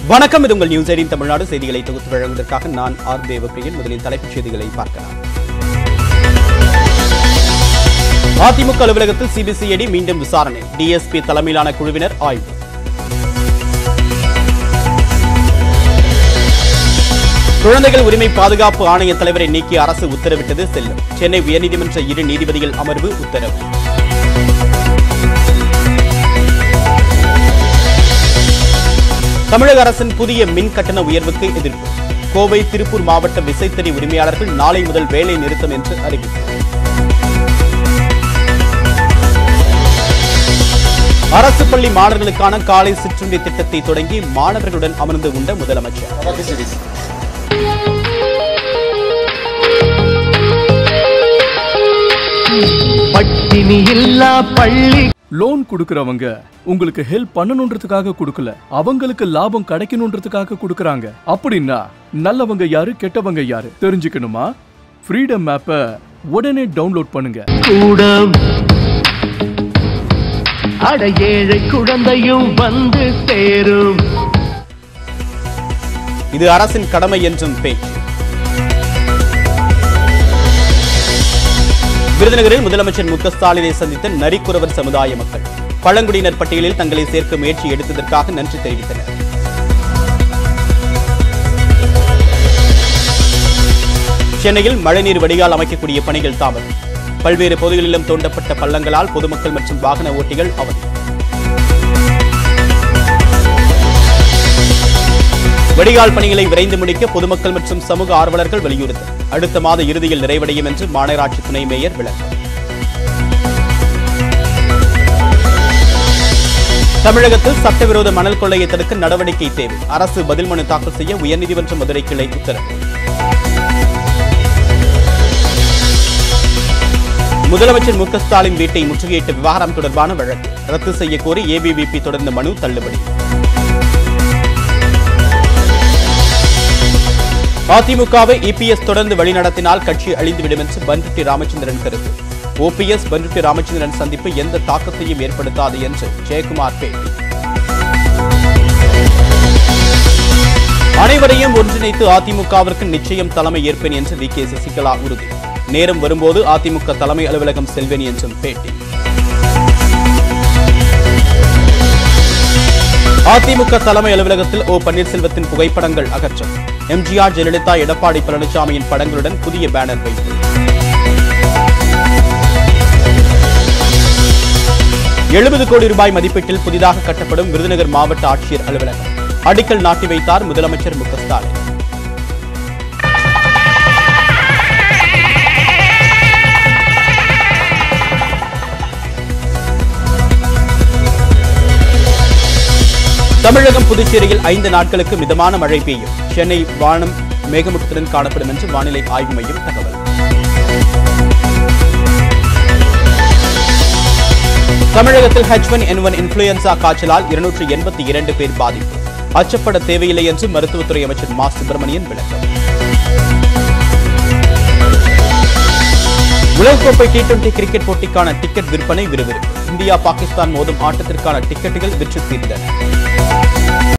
வணக்கம் இது உங்கள் நியூஸ் எயிட்டின் தமிழ்நாடு செய்திகளை தொகுத்து வழங்குவதற்காக நான் ஆர் தேவப்பிரியன் முதலில் தலைப்புச் செய்திகளை பார்க்கலாம் அதிமுக அலுவலகத்தில் சிபிசிஐடி மீண்டும் விசாரணை டிஎஸ்பி தலைமையிலான குழுவினர் ஆய்வு குழந்தைகள் உரிமை பாதுகாப்பு ஆணைய தலைவரை நீக்கி அரசு உத்தரவிட்டது செல்லும் சென்னை உயர்நீதிமன்ற இரு நீதிபதிகள் அமர்வு உத்தரவு தமிழக அரசின் புதிய மின் கட்டண உயர்வுக்கு எதிர்ப்பு கோவை திருப்பூர் மாவட்ட விசைத்தறி உரிமையாளர்கள் நாளை முதல் வேலை நிறுத்தம் என்று அறிவிப்பு அரசு பள்ளி மாணவர்களுக்கான காலை சிற்றுண்டி திட்டத்தை தொடங்கி மாணவர்களுடன் அமர்ந்து உண்ட முதலமைச்சர் பட்டினி இல்லா பள்ளி லோன் கொடுக்கறவங்க உங்களுக்கு ஹெல்ப் பண்ணணுன்றதுக்காக கொடுக்கல அவங்களுக்கு லாபம் கிடைக்கணுன்றதுக்காக கொடுக்கறாங்க அப்படின்னா நல்லவங்க யாரு கெட்டவங்க யாரு தெரிஞ்சுக்கணுமா ஃப்ரீடம் ஆப்பை உடனே டவுன்லோட் பண்ணுங்க கூடம் அட ஏழை குழந்தையும் வந்து சேரும் இது அரசின் கடமை என்றும் பேச்சு விருதுநகரில் முதலமைச்சர் மு க ஸ்டாலினை சந்தித்த நரிக்குறவர் சமுதாய மக்கள் பழங்குடியினர் பட்டியலில் தங்களை சேர்க்க முயற்சி எடுத்ததற்காக நன்றி தெரிவித்தனர் சென்னையில் மழைநீர் வடிகால் அமைக்கக்கூடிய பணிகள் தாமதம் பல்வேறு பகுதிகளிலும் தோண்டப்பட்ட பள்ளங்களால் பொதுமக்கள் மற்றும் வாகன ஓட்டிகள் அவதி வடிகால் பணிகளை விரைந்து முடிக்க பொதுமக்கள் மற்றும் சமூக ஆர்வலர்கள் வலியுறுத்தல் அடுத்த மாத இறுதியில் நிறைவடையும் என்று மாநகராட்சி துணை மேயர் விளக்கம் தமிழகத்தில் சட்டவிரோத மணல் கொள்ளையை தடுக்க நடவடிக்கை தேவை அரசு பதில் மனு தாக்கல் செய்ய உயர்நீதிமன்ற மதுரை கிளை உத்தரவு முதலமைச்சர் மு க ஸ்டாலின் வீட்டை முற்றுகையிட்ட விவகாரம் தொடர்பான வழக்கு ரத்து செய்ய கோரி ஏபிவிபி தொடர்ந்த மனு தள்ளுபடி அதிமுகவை இபிஎஸ் தொடர்ந்து வழிநடத்தினால் கட்சி அழிந்துவிடும் என்று பன்ருட்டி ராமச்சந்திரன் கருத்து ஓபிஎஸ் பன்ருட்டி ராமச்சந்திரன் சந்திப்பு எந்த தாக்கத்தையும் ஏற்படுத்தாது என்று ஜெயக்குமார் பேட்டி அனைவரையும் ஒன்றிணைத்து அதிமுகவிற்கு நிச்சயம் தலைமை ஏற்பேன் என்று வி கே சசிகலா உறுதி நேரம் வரும்போது அதிமுக தலைமை அலுவலகம் செல்வேன் என்றும் பேட்டி அதிமுக தலைமை அலுவலகத்தில் ஓ பன்னீர்செல்வத்தின் புகைப்படங்கள் அகற்றம் எம்ஜிஆர் ஜெயலலிதா எடப்பாடி பழனிசாமியின் படங்களுடன் புதிய பேனர் வைப்பு எழுபது கோடி ரூபாய் மதிப்பீட்டில் புதிதாக கட்டப்படும் விருதுநகர் மாவட்ட ஆட்சியர் அலுவலகம் அடிக்கல் நாட்டி வைத்தார் முதலமைச்சர் மு க ஸ்டாலின் தமிழகம் புதுச்சேரியில் ஐந்து நாட்களுக்கு மிதமான மழை பெய்யும் சென்னை வானம் மேகமூட்டத்துடன் காணப்படும் என்று வானிலை ஆய்வு மையம் தகவல் தமிழகத்தில் H one N one influenza காய்ச்சலால் இருநூற்று எண்பத்தி இரண்டு பேர் பாதிப்பு அச்சப்பட தேவையில்லை என்று மருத்துவத்துறை அமைச்சர் மா சுப்பிரமணியன் விளக்கம் உலகக்கோப்பை டி டுவெண்டி கிரிக்கெட் போட்டிக்கான டிக்கெட் விற்பனை விறுவிறுப்பு இந்தியா பாகிஸ்தான் மோதும் ஆட்டத்திற்கான டிக்கெட்டுகள் விற்று தீர்ந்தன